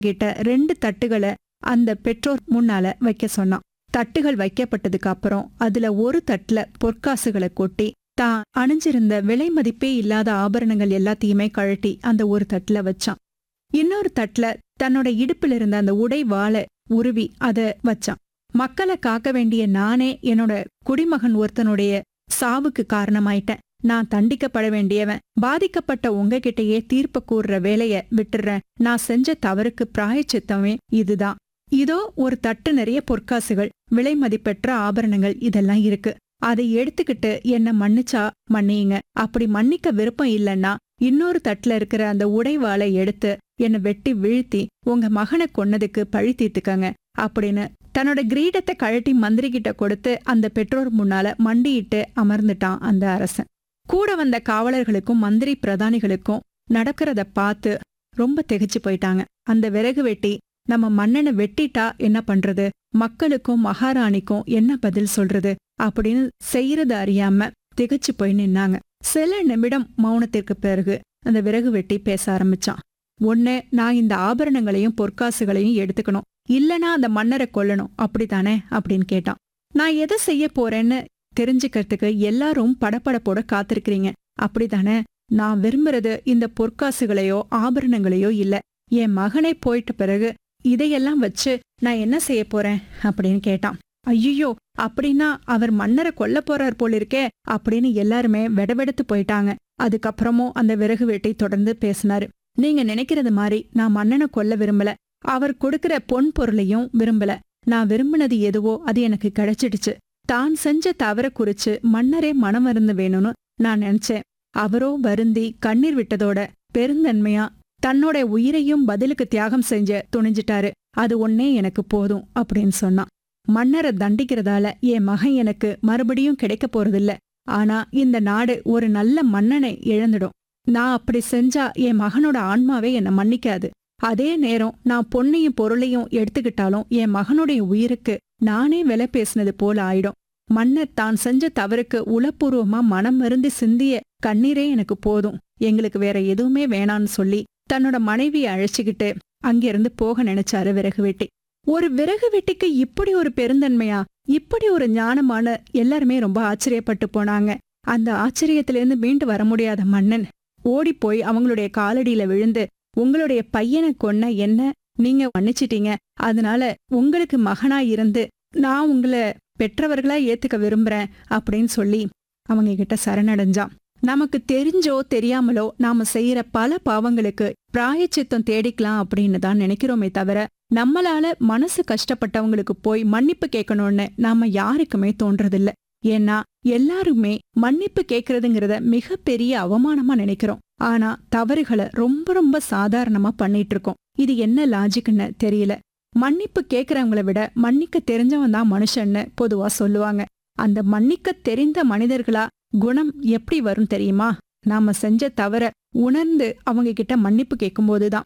கிட்ட ரெண்டு தட்டுகளை அந்த பெற்றோர் முன்னால வைக்க சொன்னான் தட்டுகள் வைக்கப்பட்டதுக்கு அப்புறம் அதுல ஒரு தட்டுல பொற்காசுகளை கொட்டி தான் அணிஞ்சிருந்த விலை மதிப்பே இல்லாத ஆபரணங்கள் எல்லாத்தையுமே கழட்டி அந்த ஒரு தட்டுல வச்சான் இன்னொரு தட்டுல தன்னோட இடுப்புல இருந்த அந்த உடை வாளை உருவி அத வச்சான் மக்களை காக்க வேண்டிய நானே என்னோட குடிமகன் ஒருத்தனுடைய சாவுக்கு காரணமாயிட்டேன் நான் தண்டிக்கப்பட வேண்டியவன் பாதிக்கப்பட்ட உங்ககிட்டயே தீர்ப்பு கூறுற வேலைய விட்டுறேன் நான் செஞ்ச தவறுக்கு பிராயச்சித்தமே இதுதான் இதோ ஒரு தட்டு நிறைய பொற்காசுகள் விலை மதிப்பெற்ற ஆபரணங்கள் இதெல்லாம் இருக்கு அதை எடுத்துக்கிட்டு என்ன மன்னிச்சா மன்னியுங்க அப்படி மன்னிக்க விருப்பம் இல்லைன்னா இன்னொரு தட்டுல இருக்கிற அந்த உடைவாளை எடுத்து என்னை வெட்டி வீழ்த்தி உங்க மகனை கொன்னதுக்கு பழி தீர்த்துக்கங்க அப்படின்னு தன்னோட கிரீடத்தை கழட்டி மந்திரி கிட்ட கொடுத்து அந்த பெற்றோர் முன்னால மண்டியிட்டு அமர்ந்துட்டான் அந்த அரசன் கூட வந்த காவலர்களுக்கும் மந்திரி பிரதானிகளுக்கும் நடக்கிறத பார்த்து ரொம்ப திகைச்சு போயிட்டாங்க அந்த விறகு வெட்டி நம்ம மன்னனை வெட்டிட்டா என்ன பண்றது மக்களுக்கும் மகாராணிக்கும் என்ன பதில் சொல்றது அப்படின்னு செய்யறது அறியாம திகைச்சு போய் நின்னாங்க சில நிமிடம் மௌனத்திற்கு பிறகு அந்த விறகு வெட்டி பேச ஆரம்பிச்சான் ஒண்ணு நான் இந்த ஆபரணங்களையும் பொற்காசுகளையும் எடுத்துக்கணும் இல்லனா அந்த மன்னரை கொல்லணும் அப்படித்தானே அப்படின்னு கேட்டான் நான் எதை செய்ய போறேன்னு தெரிஞ்சுக்கிறதுக்கு எல்லாரும் படபடப்போட காத்திருக்கிறீங்க அப்படித்தானே நான் விரும்புறது இந்த பொற்காசுகளையோ ஆபரணங்களையோ இல்ல என் மகனை போயிட்ட பிறகு இதையெல்லாம் வச்சு நான் என்ன செய்ய போறேன் அப்படின்னு கேட்டான் ஐயோ அப்படின்னா அவர் மன்னரை கொல்ல போறார் போல இருக்கே அப்படின்னு எல்லாருமே வெடவெடுத்து போயிட்டாங்க அதுக்கப்புறமும் அந்த விறகு வெட்டி தொடர்ந்து பேசினாரு நீங்க நினைக்கிறது மாதிரி நான் மன்னனை கொல்ல விரும்பல அவர் கொடுக்கிற பொன் பொருளையும் விரும்பல நான் விரும்பினது எதுவோ அது எனக்கு கிடைச்சிடுச்சு தான் செஞ்ச தவற குறிச்சு மன்னரே மனம் மருந்து வேணும்னு நான் நினைச்சேன் அவரோ வருந்தி கண்ணீர் விட்டதோட பெருந்தன்மையா தன்னோட உயிரையும் பதிலுக்கு தியாகம் செஞ்ச துணிஞ்சிட்டாரு அது ஒன்னே எனக்கு போதும் அப்படின்னு சொன்னான் மன்னரை தண்டிக்கிறதால என் மகன் எனக்கு மறுபடியும் கிடைக்க போறதில்ல ஆனா இந்த நாடு ஒரு நல்ல மன்னனை இழந்துடும் நான் அப்படி செஞ்சா என் மகனோட ஆன்மாவே என்னை மன்னிக்காது அதே நேரம் நான் பொன்னையும் பொருளையும் எடுத்துக்கிட்டாலும் என் மகனுடைய உயிருக்கு நானே விலை பேசினது போல ஆயிடும் மன்னர் தான் செஞ்ச தவறுக்கு உளப்பூர்வமா மனம் மருந்து சிந்திய கண்ணீரே எனக்கு போதும் எங்களுக்கு வேற எதுவுமே வேணான்னு சொல்லி தன்னோட மனைவியை அழைச்சிக்கிட்டு அங்கிருந்து போக நினைச்சாரு விறகு வெட்டி ஒரு விறகு வெட்டிக்கு இப்படி ஒரு பெருந்தன்மையா இப்படி ஒரு ஞானமான எல்லாருமே ரொம்ப ஆச்சரியப்பட்டு போனாங்க அந்த ஆச்சரியத்திலிருந்து மீண்டு வர முடியாத மன்னன் ஓடி போய் அவங்களுடைய காலடியில விழுந்து உங்களுடைய பையனை கொன்ன என்ன நீங்க மன்னிச்சிட்டீங்க அதனால உங்களுக்கு மகனா இருந்து நான் உங்களை பெற்றவர்களா ஏத்துக்க விரும்புறேன் அப்படின்னு சொல்லி அவங்க கிட்ட சரணடைஞ்சான் நமக்கு தெரிஞ்சோ தெரியாமலோ நாம செய்யற பல பாவங்களுக்கு பிராயச்சித்தம் தேடிக்கலாம் அப்படின்னு தான் நினைக்கிறோமே தவிர நம்மளால மனசு கஷ்டப்பட்டவங்களுக்கு போய் மன்னிப்பு கேட்கணும்னு நாம யாருக்குமே தோன்றதில்ல ஏன்னா எல்லாருமே மன்னிப்பு கேட்கறதுங்கிறத மிகப்பெரிய அவமானமா நினைக்கிறோம் ஆனா தவறுகளை ரொம்ப ரொம்ப சாதாரணமா பண்ணிட்டு இருக்கோம் இது என்ன லாஜிக்னு தெரியல மன்னிப்பு கேட்கறவங்கள விட மன்னிக்க தெரிஞ்சவன் தான் மனுஷன்னு பொதுவா சொல்லுவாங்க அந்த மன்னிக்க தெரிந்த மனிதர்களா குணம் எப்படி வரும் தெரியுமா நாம செஞ்ச தவற உணர்ந்து அவங்க கிட்ட மன்னிப்பு கேட்கும்போதுதான்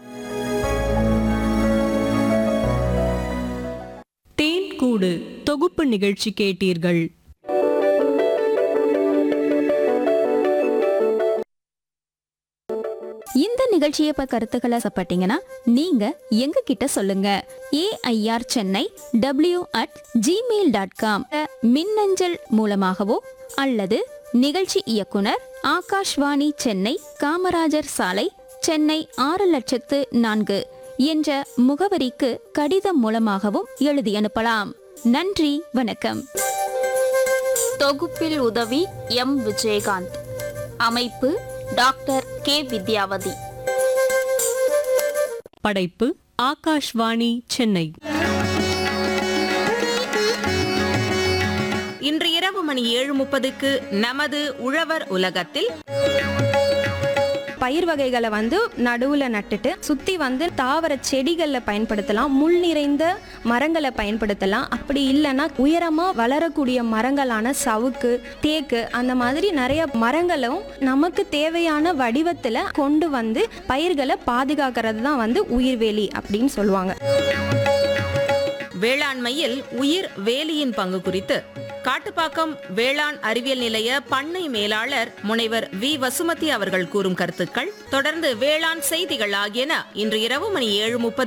தேன் கூடு தொகுப்பு நிகழ்ச்சி கேட்டீர்கள் இந்த நிகழ்ச்சியை ப கருத்துக்களை சப்பட்டீங்கன்னா நீங்க எங்க கிட்ட சொல்லுங்க AIR Chennai W at Gmail dot com மின்னஞ்சல் மூலமாகவோ அல்லது நிகழ்ச்சி இயக்குனர் ஆகாஷ்வாணி சென்னை காமராஜர் சாலை சென்னை ஆறு லட்சத்து நான்கு என்ற முகவரிக்கு கடிதம் மூலமாகவும் எழுதி அனுப்பலாம் நன்றி வணக்கம் தொகுப்பில் உதவி எம் விஜயகாந்த் அமைப்பு டாக்டர் கே வித்யாவதி படைப்பு ஆகாஷ்வாணி சென்னை இன்று இரவு மணி ஏழு முப்பதுக்கு நமது உழவர் உலகத்தில் பயிர் வகைகளை வந்து நடுவுல நட்டுட்டு சுத்தி வந்து தாவர செடிகளில் பயன்படுத்தலாம் முள் நிறைந்த மரங்களை பயன்படுத்தலாம் அப்படி இல்லைன்னா உயரமா வளரக்கூடிய மரங்களான சவுக்கு தேக்கு அந்த மாதிரி நிறைய மரங்களும் நமக்கு தேவையான வடிவத்துல கொண்டு வந்து பயிர்களை பாதுகாக்கிறது தான் வந்து உயிர்வேலி அப்படின்னு சொல்லுவாங்க வேளாண்மையில் உயிர் வேலியின் பங்கு குறித்து காட்டுப்பாக்கம் வேளாண் அறிவியல் நிலைய பண்ணை மேலாளர் முனைவர் வி வசுமதி அவர்கள் கூறும் கருத்துக்கள் தொடர்ந்து வேளாண் செய்திகள் ஆகியன இன்று இரவு மணி ஏழு முப்பது